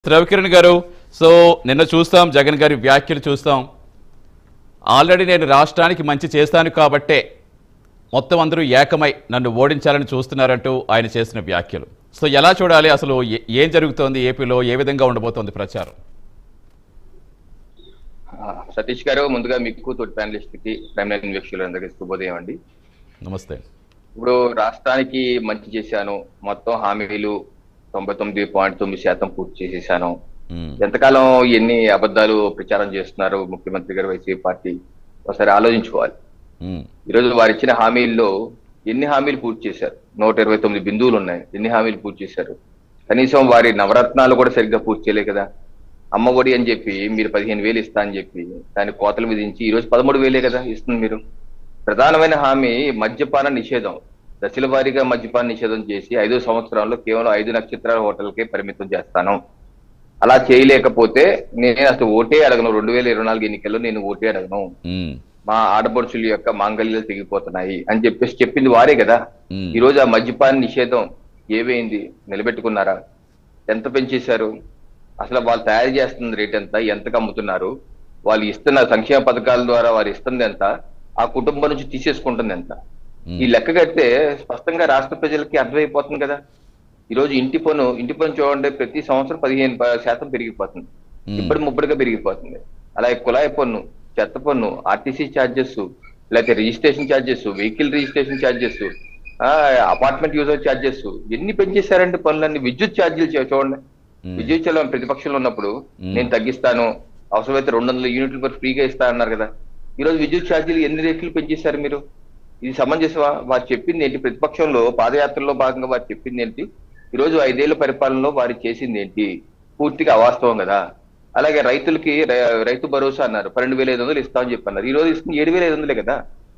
రవికిరణ్ గారు సో నిన్న చూస్తాం జగన్ గారి వ్యాఖ్యలు చూస్తాం ఆల్రెడీ నేను రాష్ట్రానికి మంచి చేస్తాను కాబట్టే మొత్తం అందరూ ఏకమై నన్ను ఓడించాలని చూస్తున్నారంటూ ఆయన చేసిన వ్యాఖ్యలు సో ఎలా చూడాలి అసలు ఏ- ఏం జరుగుతోంది ఏపీలో ఏ విధంగా ఉండబోతోంది ప్రచారం ఆ, సతీష్ గారు ముందుగా మీకు తోటి ప్యానలిస్ట్ కి ప్రైమ్ లైన్ వీక్షకులందరికీ శుభోదయం అండి నమస్తే ఇప్పుడు రాష్ట్రానికి మంచి చేశాను మొత్తం హామీలు తొంభై తొమ్మిది పాయింట్ తొమ్మిది శాతం పూర్తి చేసేసాను ఉమ్, ఎంతకాలం ఎన్ని అబద్ధాలు ప్రచారం చేస్తున్నారు ముఖ్యమంత్రి గారు వైసీపీ పార్టీ ఒకసారి ఆలోచించుకోవాలి ఉమ్, ఈరోజు వారు ఇచ్చిన హామీల్లో ఎన్ని హామీలు పూర్తి చేశారు నూట ఇరవై తొమ్మిది బిందువులు ఉన్నాయి ఎన్ని హామీలు పూర్తి చేశారు కనీసం వారి నవరత్నాలు కూడా సరిగ్గా పూర్తి చేయలే కదా అమ్మ ఒడి అని చెప్పి మీరు పదిహేను వేలు ఇస్తా అని చెప్పి దాని కోతలు విధించి ఈ రోజు పదమూడు వేలే కదా ఇస్తుంది మీరు ప్రధానమైన హామీ మద్యపాన నిషేధం దశల వారీగా మద్యపాన నిషేధం చేసి ఐదు సంవత్సరాల్లో కేవలం ఐదు నక్షత్రాల హోటల్కే పరిమితం చేస్తాను అలా చేయలేకపోతే నేను అసలు ఓటే అడగను రెండు వేల ఇరవై నాలుగు ఎన్నికల్లో నేను ఓటే అడగను ఉమ్, మా ఆడపడుచుల యొక్క మాంగళ్యాలు తెగిపోతున్నాయి అని చెప్పేసి చెప్పింది వారే కదా ఉమ్, ఈ రోజు ఆ మద్యపాన నిషేధం ఏమైంది నిలబెట్టుకున్నారా ఎంత పెంచేశారు అసలు వాళ్ళు తయారు చేస్తున్న రేట్ ఎంత ఎంతకు అమ్ముతున్నారు వాళ్ళు ఇస్తున్న సంక్షేమ పథకాల ద్వారా వారు ఇస్తుంది ఎంత ఆ కుటుంబం నుంచి తీసేసుకుంటుంది ఎంత ఈ ఉమ్, లెక్క కడితే స్పష్టంగా రాష్ట్ర ప్రజలకి అర్థమైపోతుంది కదా ఈ రోజు ఇంటి పన్ను ఇంటి పన్ను చూడండి ప్రతి సంవత్సరం పదిహేను ప- శాతం పెరిగిపోతుంది ఉమ్, ఇప్పుడు ముప్పటిగా పెరిగిపోతుంది అలాగే కుళాయి పన్ను చెత్త పన్ను ఆర్టీసీ ఛార్జెస్ లేకపోతే registration charges vehicle registration charges apartment user charges ఎన్ని పెంచేశారండి పనులన్నీ విద్యుత్ ఛార్జీలు చూ- చూడండి ఉమ్, విద్యుత్ చలం ప్రతిపక్షంలో ఉన్నప్పుడు మ్మ్. నేను తగ్గిస్తాను అవసరమైతే రెండు వందల యూనిట్ల వరకు ఫ్రీగా ఇస్తా అన్నారు కదా ఈ రోజు విద్యుత్ ఛార్జీలు ఎన్ని రేట్లు పెంచేశారు మీరు ఇది సమంజసమా వారు చెప్పింది ఏంటి ప్రతిపక్షంలో పాదయాత్రలో భాగంగా వారు చెప్పింది ఏంటి ఈ రోజు ఐదేళ్ల పరిపాలనలో వారు చేసింది ఏంటి పూర్తిగా అవాస్తవం కదా అలాగే రైతులకి రై- రైతు భరోసా అన్నారు పన్నెండు వేల ఐదు వందలు ఇస్తామని చెప్పన్నారు ఈ రోజు ఇస్తుంది ఏడు వేల ఐదు వందలే కదా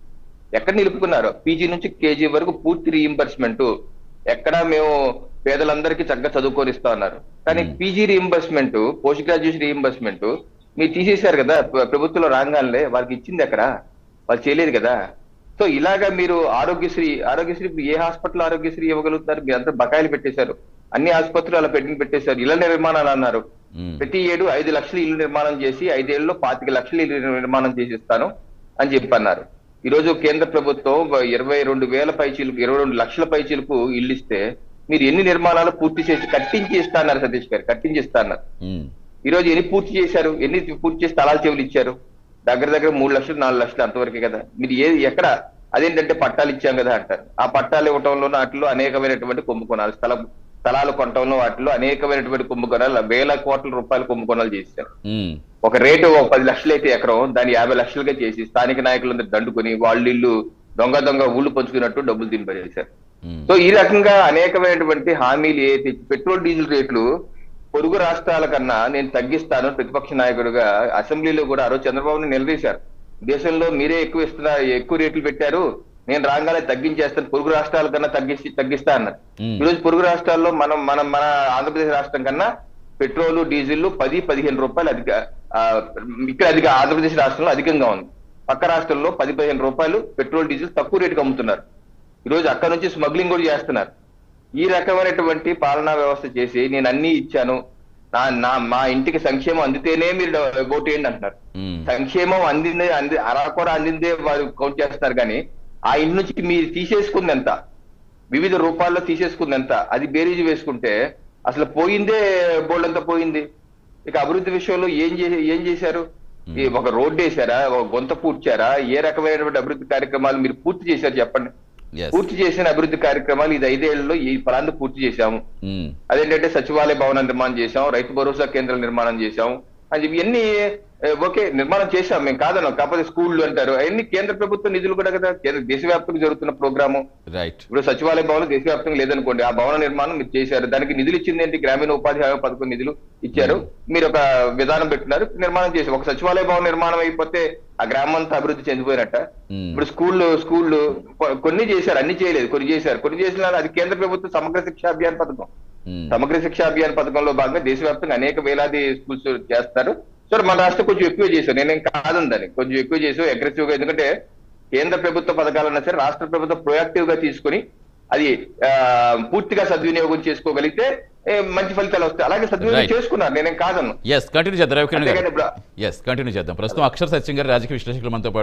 ఎక్కడ నిలుపుకున్నారు పీజీ నుంచి కేజీ వరకు పూర్తి రీఇంబర్స్మెంట్ ఎక్కడ మేము పేదలందరికీ చక్కగా చదువుకొని ఇస్తా ఉన్నారు కానీ Hmm. PG reimbursement post graduation reimbursement మీరు తీసేశారు కదా ప్ర- ప్రభుత్వంలో రాగానే వారికి ఇచ్చింది ఎక్కడ వాళ్ళు చేయలేదు కదా సో ఇలాగా మీరు ఆరోగ్యశ్రీ ఆరోగ్యశ్రీ ఇప్పుడు ఏ హాస్పిటల్ ఆరోగ్యశ్రీ ఇవ్వగలుగుతారు మీరు అంతా బకాయిలు పెట్టేశారు అన్ని ఆసుపత్రులు అలా పెట్టి పెట్టేశారు ఇళ్ల నిర్మాణాలు అన్నారు ఉమ్, ప్రతి ఏడు ఐదు లక్షల ఇల్లు నిర్మాణం చేసి ఐదేళ్లలో పాతిక లక్షల ఇల్లు నిర్మాణం చేసి ఇస్తాను అని చెప్పి అన్నారు ఈ రోజు కేంద్ర ప్రభుత్వం ఇరవై రెండు వేల పైచీలకు ఇరవై రెండు లక్షల పైచీలకు ఇల్లు ఇస్తే మీరు ఎన్ని నిర్మాణాలు పూర్తి చేసి కట్టించి ఇస్తా అన్నారు సతీష్ గారు కట్టించి ఇస్తా అన్నారు ఉమ్, ఈ రోజు ఎన్ని పూర్తి చేశారు ఎన్ని పూర్తి చేసి స్థలాలు చెవులు ఇచ్చారు దగ్గర దగ్గర మూడు లక్షలు నాలుగు లక్షలు అంతవరకే కదా మీరు ఏ ఎక్కడ అదేంటంటే పట్టాలు ఇచ్చాం కదా అంటారు ఆ పట్టాలు ఇవ్వటంలో వాటిలో అనేకమైనటువంటి కుంభకోణాలు స్థల స్థలాలు కొనటంలో వాటిలో అనేకమైనటువంటి కుంభకోణాలు వేల కోట్ల రూపాయల కుంభకోణాలు చేశారు ఉమ్, ఒక రేటు ఒక పది లక్షలు అయితే ఎకరం దాన్ని యాభై లక్షలుగా చేసి స్థానిక నాయకులందరూ దండుకొని వాళ్ళ ఇల్లు దొంగ దొంగ ఊళ్ళు పంచుకున్నట్టు డబ్బులు తినిపజేశారు ఉమ్, సో ఈ రకంగా అనేకమైనటువంటి హామీలు ఏదైతే పెట్రోల్ డీజిల్ రేట్లు పొరుగు రాష్ట్రాల కన్నా నేను తగ్గిస్తాను ప్రతిపక్ష నాయకుడిగా అసెంబ్లీలో కూడా ఆ రోజు చంద్రబాబుని నిలదీశారు దేశంలో మీరే ఎక్కువ ఇస్తున్నారు ఎక్కువ రేట్లు పెట్టారు నేను రాగానే తగ్గించేస్తాను పొరుగు రాష్ట్రాల కన్నా తగ్గిసి తగ్గిస్తా అన్నారు ఉమ్, ఈ రోజు పొరుగు రాష్ట్రాల్లో మనం మనం మన ఆంధ్రప్రదేశ్ రాష్ట్రం కన్నా పెట్రోల్ డీజిల్ పది పదిహేను రూపాయలు అధిక ఆ, ఇక్కడ అధిక ఆంధ్రప్రదేశ్ రాష్ట్రంలో అధికంగా ఉంది పక్క రాష్ట్రంలో పది పదిహేను రూపాయలు పెట్రోల్ డీజిల్ తక్కువ రేటుకి అమ్ముతున్నారు ఈ రోజు అక్కడ నుంచి స్మగ్లింగ్ కూడా చేస్తున్నారు ఈ రకమైనటువంటి పాలనా వ్యవస్థ చేసి నేను అన్ని ఇచ్చాను నా నా మా ఇంటికి సంక్షేమం అందితేనే మీరు ఓటేయండి అంటున్నారు ఉమ్, సంక్షేమం అందిందే అంది అరాకొర అందిందే వారు కౌంట్ చేస్తారు కానీ ఆ ఇంటి నుంచి మీరు తీసేసుకుంది ఎంత వివిధ రూపాల్లో తీసేసుకుంది ఎంత అది బేరీజు వేసుకుంటే అసలు పోయిందే బోల్డ్ అంతా పోయింది ఇక అభివృద్ధి విషయంలో ఏం చేసి ఏం చేశారు ఈ ఒక రోడ్డు వేశారా ఒక గొంత పూడ్చారా ఏ రకమైనటువంటి అభివృద్ధి కార్యక్రమాలు మీరు పూర్తి చేశారు చెప్పండి yes, పూర్తి చేసిన అభివృద్ధి కార్యక్రమాలు ఇది ఐదేళ్లలో ఈ ఫలాన్ని పూర్తి చేశాము ఉమ్, అదేంటంటే సచివాలయ భవన నిర్మాణం చేశాం రైతు భరోసా కేంద్రాల నిర్మాణం చేశాం అని చెప్పి ఇవన్నీ ఏ, ఓకే నిర్మాణం చేశాం మేము కాదన్నాం కాకపోతే స్కూళ్ళు అంటారు అవన్నీ కేంద్ర ప్రభుత్వ నిధులు కూడా కదా కేంద్ర దేశవ్యాప్తంగా జరుగుతున్న ప్రోగ్రాము రైట్ ఇప్పుడు సచివాలయ భవనం దేశవ్యాప్తంగా లేదనుకోండి ఆ భవన నిర్మాణం మీరు చేశారు దానికి నిధులు ఇచ్చింది ఏంటి గ్రామీణ ఉపాధి హామీ పథకం నిధులు ఇచ్చారు మీరు ఒక విధానం పెట్టినారు నిర్మాణం చేశారు ఒక సచివాలయ భవన నిర్మాణం అయిపోతే ఆ గ్రామం అంతా అభివృద్ధి చెందిపోయినట్ట ఉమ్, ఇప్పుడు స్కూళ్ళు స్కూళ్ళు కొ- కొన్ని చేశారు అన్ని చేయలేదు కొన్ని చేశారు కొన్ని చేసిన అది కేంద్ర ప్రభుత్వ సమగ్ర శిక్షా అభియాన్ పథకం ఉమ్, సమగ్ర శిక్షా అభియాన్ పథకంలో భాగంగా దేశవ్యాప్తంగా అనేక వేలాది స్కూల్స్ చేస్తారు సో మన రాష్ట్రం కొంచెం ఎక్కువ చేశారు నేనేం కాదందని కొంచెం ఎక్కువ చేసావు అగ్రెసివ్ గా ఎందుకంటే కేంద్ర ప్రభుత్వ పథకాలన్నా సరే రాష్ట్ర ప్రభుత్వం ప్రొయాక్టివ్ గా తీసుకొని అది ఆ, పూర్తిగా సద్వినియోగం చేసుకోగలిగితే ఏ, మంచి ఫలితాలు వస్తాయి అలాగే సద్వినియోగం Right. చేసుకున్నారు నేనేం కాదను ఎస్ కంటిన్యూ చేద్దాం రవికిరణ్ అంతేగాని గారు ఇప్పుడు ఎస్ కంటిన్యూ చేద్దాం ప్రస్తుతం అక్షర్ సత్యం గారు రాజకీయ విశ్లేషకులు మనతో పాటు